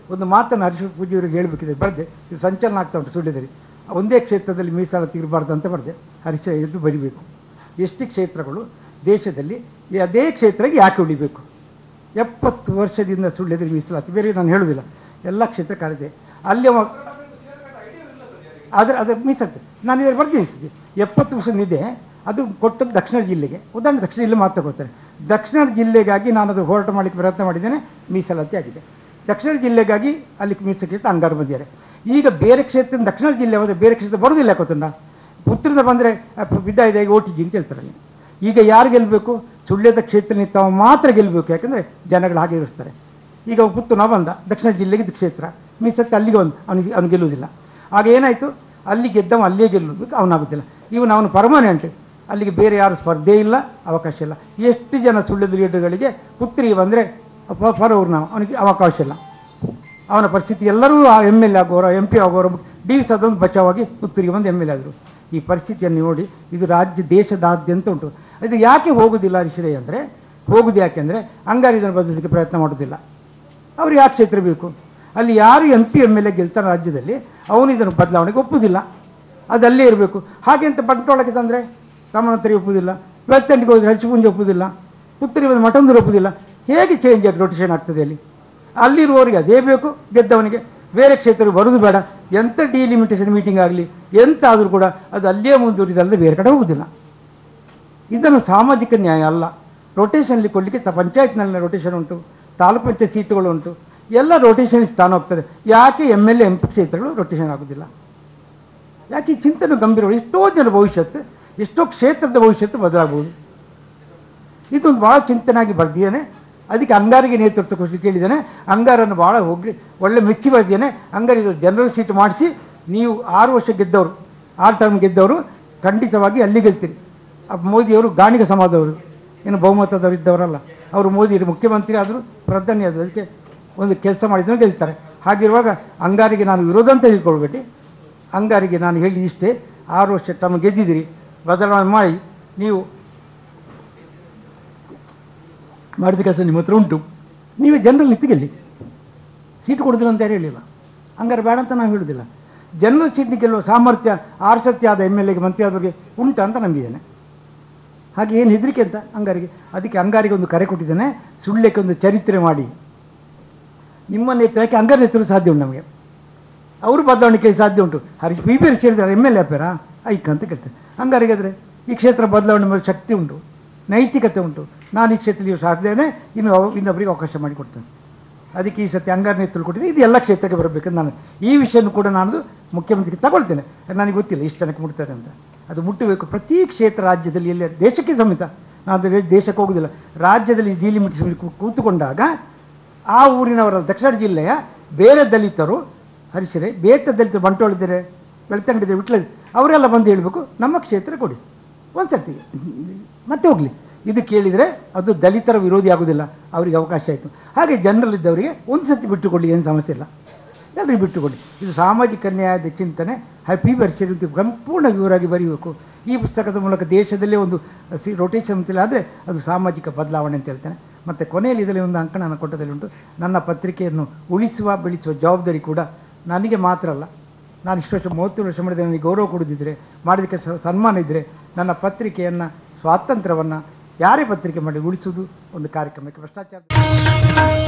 ಒಂದು ಮಾತನ್ನು ಹರೀಶ್ ಪೂಜೆಯವರಿಗೆ ಹೇಳಬೇಕಿದೆ ಬರೆದೆ ಇದು ಸಂಚಲನ ಆಗ್ತಾ ಉಂಟು ಸುಳ್ಳಿದಲ್ಲಿ ಒಂದೇ ಕ್ಷೇತ್ರದಲ್ಲಿ ಮೀಸಲಾತಿ ಇರಬಾರ್ದು ಅಂತ ಬರೆದೆ ಹರೀಶ ಎದ್ದು ಬರಿಬೇಕು ಎಷ್ಟು ಕ್ಷೇತ್ರಗಳು ದೇಶದಲ್ಲಿ ಈ ಅದೇ ಕ್ಷೇತ್ರಕ್ಕೆ ಯಾಕೆ ಉಳಿಬೇಕು ಎಪ್ಪತ್ತು ವರ್ಷದಿಂದ ಸುಳ್ಳಿದ್ರೆ ಮೀಸಲಾತಿ ಬೇರೆ ನಾನು ಹೇಳುವುದಿಲ್ಲ ಎಲ್ಲ ಕ್ಷೇತ್ರ ಕಾಲಿದೆ ಅಲ್ಲಿ ಅವ ಆದರೆ ಅದರ ಮೀಸಲಾತಿ ನಾನು ಇದರ ಬರ್ತೀನಿ ಎಪ್ಪತ್ತು ವರ್ಷ ಇದೆ ಅದು ಕೊಟ್ಟದ್ದು ದಕ್ಷಿಣ ಜಿಲ್ಲೆಗೆ ಉದಾಹರಣೆ ದಕ್ಷಿಣ ಜಿಲ್ಲೆ ಮಾತ್ರ ಕೊಡ್ತಾರೆ ದಕ್ಷಿಣ ಜಿಲ್ಲೆಗಾಗಿ ನಾನು ಅದು ಹೋರಾಟ ಮಾಡಲಿಕ್ಕೆ ಪ್ರಯತ್ನ ಮಾಡಿದ್ದೇನೆ ಮೀಸಲಾತಿ ಆಗಿದೆ ದಕ್ಷಿಣ ಜಿಲ್ಲೆಗಾಗಿ ಅಲ್ಲಿ ಮೀಸಲಾತಿ ಅಂಗಾರು ಬಂದಿದ್ದಾರೆ ಈಗ ಬೇರೆ ಕ್ಷೇತ್ರ ದಕ್ಷಿಣ ಜಿಲ್ಲೆ ಹೋದರೆ ಬೇರೆ ಕ್ಷೇತ್ರ ಬರೋದಿಲ್ಲ ಗೊತ್ತುಂಟ ಪುತ್ರದ ಬಂದರೆ ವಿದ್ದಾಯದಾಗಿ ಓ ಟಿ ಜಿ ಅಂತ ಹೇಳ್ತಾರೆ ಅಲ್ಲಿ. ಈಗ ಯಾರು ಗೆಲ್ಲಬೇಕು ಸುಳ್ಯದ ಕ್ಷೇತ್ರ ನಿಂತವ ಮಾತ್ರ ಗೆಲ್ಲಬೇಕು ಯಾಕಂದರೆ ಜನಗಳು ಹಾಗೆ ಇರಿಸ್ತಾರೆ ಈಗ ಪುತ್ತೂರು ಬಂದ ದಕ್ಷಿಣ ಜಿಲ್ಲೆಗೆ ಇದು ಕ್ಷೇತ್ರ ಮೀಸತ್ತು ಅಲ್ಲಿಗೆ ಒಂದು ಅವನಿಗೆ ಅವನು ಗೆಲ್ಲುವುದಿಲ್ಲ ಆಗ ಏನಾಯಿತು ಅಲ್ಲಿ ಗೆದ್ದವ ಅಲ್ಲೇ ಗೆಲ್ಲುವುದು ಅವನಾಗುತ್ತಿಲ್ಲ ಇವನು ಅವನು ಪರ್ಮನೆಂಟ್ ಅಲ್ಲಿಗೆ ಬೇರೆ ಯಾರು ಸ್ಪರ್ಧೆ ಇಲ್ಲ ಅವಕಾಶ ಇಲ್ಲ ಎಷ್ಟು ಜನ ಸುಳ್ಯದ ಲೀಡರ್ಗಳಿಗೆ ಪುತ್ರಿಗೆ ಬಂದರೆ ಫರವ್ರು ನಾವು ಅವನಿಗೆ ಅವಕಾಶ ಇಲ್ಲ ಅವನ ಪರಿಸ್ಥಿತಿ ಎಲ್ಲರೂ ಎಮ್ ಎಲ್ ಎ ಆಗೋರು ಎಂ ಪಿ ಆಗೋರು ಡಿ ವಿ ಅದೊಂದು ಬಚಾವಾಗಿ ಪುತ್ತೂರಿಗೆ ಬಂದು ಎಮ್ ಎಲ್ ಎ ಆದರು ಈ ಪರಿಸ್ಥಿತಿಯನ್ನು ನೋಡಿ ಇದು ರಾಜ್ಯ ದೇಶದಾದ್ಯಂತ ಉಂಟು ಇದು ಯಾಕೆ ಹೋಗುವುದಿಲ್ಲ ಹರೀಶ್ರೇ ಅಂದರೆ ಹೋಗುದು ಯಾಕೆಂದರೆ ಹಂಗಾರೆ ಇದನ್ನು ಬದಲಿಸಲಿಕ್ಕೆ ಪ್ರಯತ್ನ ಮಾಡೋದಿಲ್ಲ ಅವ್ರು ಯಾಕೆ ಕ್ಷೇತ್ರ ಬೇಕು ಅಲ್ಲಿ ಯಾರು M P M L A ಗೆಲ್ತಾನೆ ರಾಜ್ಯದಲ್ಲಿ ಅವನು ಇದನ್ನು ಬದಲಾವಣೆಗೆ ಒಪ್ಪುವುದಿಲ್ಲ ಅದು ಅಲ್ಲೇ ಇರಬೇಕು ಹಾಗೆ ಅಂತ ಬಂಟ್ವಾಳಕ್ಕೆ ತಂದರೆ ರಾಮನಾಥರಿಗೆ ಒಪ್ಪುವುದಿಲ್ಲ ಬೆಳ್ತಂಡಿಗೆ ಹೋದರೆ ಹಂಚಿಪುಂಜಿ ಒಪ್ಪುವುದಿಲ್ಲ ಪುತ್ತೂರಿಗೆ ಬಂದು ಮಠಂದೂರು ಒಪ್ಪುವುದಿಲ್ಲ ಹೇಗೆ ಚೇಂಜ್ ಆಗಿ ರೊಟೇಷನ್ ಆಗ್ತದೆ ಅಲ್ಲಿ ಅಲ್ಲಿರುವವರಿಗೆ ಅದೇ ಬೇಕು ಗೆದ್ದವನಿಗೆ ಬೇರೆ ಕ್ಷೇತ್ರಕ್ಕೆ ಬರುವುದು ಬೇಡ ಎಂಥ ಡಿಲಿಮಿಟೇಷನ್ ಮೀಟಿಂಗ್ ಆಗಲಿ ಎಂತ ಆದರೂ ಕೂಡ ಅದು ಅಲ್ಲೇ ಮುಂದುವರಿದಲ್ಲದೆ ಬೇರೆ ಕಡೆ ಹೋಗುವುದಿಲ್ಲ ಇದನ್ನು ಸಾಮಾಜಿಕ ನ್ಯಾಯ ಅಲ್ಲ ರೊಟೇಷನ್ಲಿ ಕೊಡಲಿಕ್ಕೆ ತ ಪಂಚಾಯತ್ನಲ್ಲಿ ರೊಟೇಷನ್ ಉಂಟು ತಾಲೂಕು ಪಂಚಾಯತ್ ಸೀಟುಗಳು ಉಂಟು ಎಲ್ಲ ರೊಟೇಷನ್ ಸ್ಥಾನ ಹೋಗ್ತದೆ ಯಾಕೆ M L A M P ಕ್ಷೇತ್ರಗಳು ರೊಟೇಷನ್ ಆಗೋದಿಲ್ಲ ಯಾಕೆ ಈ ಚಿಂತನೆ ಗಂಭೀರ ಎಷ್ಟೋ ಜನ ಭವಿಷ್ಯತ್ತು ಎಷ್ಟೋ ಕ್ಷೇತ್ರದ ಭವಿಷ್ಯತ್ತು ಬದಲಾಗಬಹುದು ಇದೊಂದು ಭಾಳ ಚಿಂತನೆಯಾಗಿ ಬರ್ದಿದ್ದೇನೆ ಅದಕ್ಕೆ ಅಂಗಾರಿಗೆ ನೇತೃತ್ವ ಕೊಟ್ಟು ಕೇಳಿದ್ದೇನೆ ಅಂಗಾರನ್ನು ಭಾಳ ಹೋಗಿ ಒಳ್ಳೆ ಮೆಚ್ಚಿ ಬರ್ದಿದ್ದೇನೆ ಅಂಗಾರ ಇದು ಜನರಲ್ ಸೀಟ್ ಮಾಡಿಸಿ ನೀವು ಆರು ವರ್ಷ ಗೆದ್ದವರು ಆರು ಟರ್ಮ್ ಗೆದ್ದವರು ಖಂಡಿತವಾಗಿ ಅಲ್ಲಿ ಗೆಲ್ತೀರಿ ಆ ಮೋದಿಯವರು ಗಾಣಿಗ ಸಮಾಜದವರು ಏನು ಬಹುಮತದವರು ಇದ್ದವರಲ್ಲ ಅವರು ಮೋದಿ ಮುಖ್ಯಮಂತ್ರಿ ಆದರು ಪ್ರಧಾನಿ ಆದರು ಅದಕ್ಕೆ ಒಂದು ಕೆಲಸ ಮಾಡಿದ್ರು ಗೆಲ್ತಾರೆ ಹಾಗಿರುವಾಗ ಅಂಗಾರಿಗೆ ನಾನು ವಿರೋಧ ಅಂತ ತಿಳ್ಕೊಳ್ಬೇಡಿ ಅಂಗಾರಿಗೆ ನಾನು ಹೇಳಿ ಇಷ್ಟೇ ಆರು ವರ್ಷ ತಮ್ಮ ಗೆದ್ದಿದ್ದೀರಿ ಬದಲಾವಣೆ ಮಾಡಿ ನೀವು ಮಾಡಿದ ಕೆಲಸ ನಿಮ್ಮ ಹತ್ರ ಉಂಟು ನೀವೇ ಜನರಲ್ಲಿ ನಿಂತು ಗೆಲ್ಲಿ ಸೀಟು ಕೊಡೋದಿಲ್ಲ ಅಂತ ಯಾರು ಹೇಳಿಲ್ಲ ಹಂಗಾರೆ ಬೇಡ ಅಂತ ನಾವು ಹೇಳೋದಿಲ್ಲ ಜನರಲ್ ಸೀಟ್ ಗೆಲ್ಲುವ ಸಾಮರ್ಥ್ಯ ಆರ್ಸತ್ಯ ಆದ ಎಮ್ ಎಲ್ ಎಗೆ ಮಂತ್ರಿ ಆದವರಿಗೆ ಉಂಟು ಅಂತ ನಂಬಿದ್ದೇನೆ ಹಾಗೆ ಏನು ಹೆದರಿಕೆ ಅಂತ ಅಂಗಾರಿಗೆ ಅದಕ್ಕೆ ಅಂಗಾರಿಗೆ ಒಂದು ಕರೆ ಕೊಟ್ಟಿದ್ದೇನೆ ಸುಳ್ಯಕ್ಕೆ ಒಂದು ಚರಿತ್ರೆ ಮಾಡಿ ನಿಮ್ಮ ನೇತೃತ್ವಕ್ಕೆ ಅಂಗಾರ ನೇತೃತ್ವ ಸಾಧ್ಯ ಉಂಟು ನಮಗೆ ಅವರು ಬದಲಾವಣೆಗೆ ಸಾಧ್ಯ ಉಂಟು ಹರೀಶ್ ಬಿ ಪಿ ಸೇರಿದ್ದಾರೆ ಎಮ್ ಎಲ್ ಎ ಅಪ್ಪೇರಾ ಐಕ್ ಅಂತ ಕೇಳ್ತಾರೆ ಹಂಗಾರಿಗೆ ಆದರೆ ಈ ಕ್ಷೇತ್ರ ಬದಲಾವಣೆ ಮೇಲೆ ಶಕ್ತಿ ಉಂಟು ನೈತಿಕತೆ ಉಂಟು ನಾನು ಈ ಕ್ಷೇತ್ರದಲ್ಲಿ ಸಾಧ್ಯವೇ ಇನ್ನು ಅವ- ಇನ್ನೊಬ್ಬರಿಗೆ ಅವಕಾಶ ಮಾಡಿಕೊಡ್ತೇನೆ ಅದಕ್ಕೆ ಈ ಸತಿ ಅಂಗಾರ ನೇತೃತ್ವ ಕೊಟ್ಟಿದ್ದೆ ಇದು ಎಲ್ಲ ಕ್ಷೇತ್ರಕ್ಕೆ ಬರಬೇಕಂತ ನಾನು ಈ ವಿಷಯನೂ ಕೂಡ ನಾನು ಮುಖ್ಯಮಂತ್ರಿಗೆ ತಗೊಳ್ತೇನೆ ನನಗೆ ಗೊತ್ತಿಲ್ಲ ಇಷ್ಟು ಜನಕ್ಕೆ ಮುಟ್ತಾರೆ ಅಂತ ಅದು ಮುಟ್ಟಬೇಕು ಪ್ರತಿ ಕ್ಷೇತ್ರ ರಾಜ್ಯದಲ್ಲಿ ಎಲ್ಲ ದೇಶಕ್ಕೆ ಸಮೇತ ನಾನು ದೇ- ದೇಶಕ್ಕೆ ಹೋಗುದಿಲ್ಲ ರಾಜ್ಯದಲ್ಲಿ ಡಿಲಿಮಿಟೇಷನ್ ಕೂತುಕೊಂಡಾಗ ಆ ಊರಿನವರ ದಕ್ಷಿಣ ಜಿಲ್ಲೆಯ ಬೇರೆ ದಲಿತರು ಹರಿಸಿರೆ ಬೇರೆ ದಲಿತರು ಬಂಟೋಳಿದ್ದಾರೆ ಬೆಳ್ತಂಗಡಿದೆ ವಿಟ್ಲ ಅವರೆಲ್ಲ ಬಂದು ಹೇಳಬೇಕು ನಮ್ಮ ಕ್ಷೇತ್ರ ಕೊಡಿ ಒಂದು ಸರ್ತಿ ಮತ್ತೆ ಹೋಗಲಿ ಇದು ಕೇಳಿದರೆ ಅದು ದಲಿತರ ವಿರೋಧಿ ಆಗೋದಿಲ್ಲ ಅವರಿಗೆ ಅವಕಾಶ ಆಯಿತು ಹಾಗೆ ಜನರಲ್ಲಿದ್ದವರಿಗೆ ಒಂದು ಸರ್ತಿ ಬಿಟ್ಟುಕೊಳ್ಳಿ ಏನು ಸಮಸ್ಯೆ ಇಲ್ಲ ಎಲ್ಲರಿಗೂ ಬಿಟ್ಟುಕೊಳ್ಳಿ ಇದು ಸಾಮಾಜಿಕ ನ್ಯಾಯದ ಚಿಂತನೆ ಹ್ಯಾಪಿ ಬರ್ಚರಿ ಸಂಪೂರ್ಣ ವಿವರವಾಗಿ ಬರೆಯಬೇಕು ಈ ಪುಸ್ತಕದ ಮೂಲಕ ದೇಶದಲ್ಲೇ ಒಂದು ಸಿ ರೊಟೇಷನ್ ಅಂತೇಳಿ ಆದರೆ ಅದು ಸಾಮಾಜಿಕ ಬದಲಾವಣೆ ಅಂತ ಹೇಳ್ತೇನೆ ಮತ್ತು ಕೊನೆಯಲ್ಲಿ ಇದರಲ್ಲಿ ಒಂದು ಅಂಕ ನನ್ನ ಕೊಟ್ಟದಲ್ಲಿ ಉಂಟು ನನ್ನ ಪತ್ರಿಕೆಯನ್ನು ಉಳಿಸುವ ಬೆಳೆಸುವ ಜವಾಬ್ದಾರಿ ಕೂಡ ನನಗೆ ಮಾತ್ರ ಅಲ್ಲ ನಾನು ಇಷ್ಟು ವರ್ಷ ಮೂವತ್ತೇಳು ವರ್ಷ ಮಾಡಿದ ನನಗೆ ಗೌರವ ಕೊಡೋದಿದ್ದರೆ ಮಾಡೋದಕ್ಕೆ ಸ- ಸನ್ಮಾನ ಇದ್ದರೆ ನನ್ನ ಪತ್ರಿಕೆಯನ್ನು ಸ್ವಾತಂತ್ರ್ಯವನ್ನು ಯಾರೇ ಪತ್ರಿಕೆ ಮಾಡಿ ಉಳಿಸುವುದು ಒಂದು ಕಾರ್ಯಕ್ರಮಕ್ಕೆ ಭ್ರಷ್ಟಾಚಾರ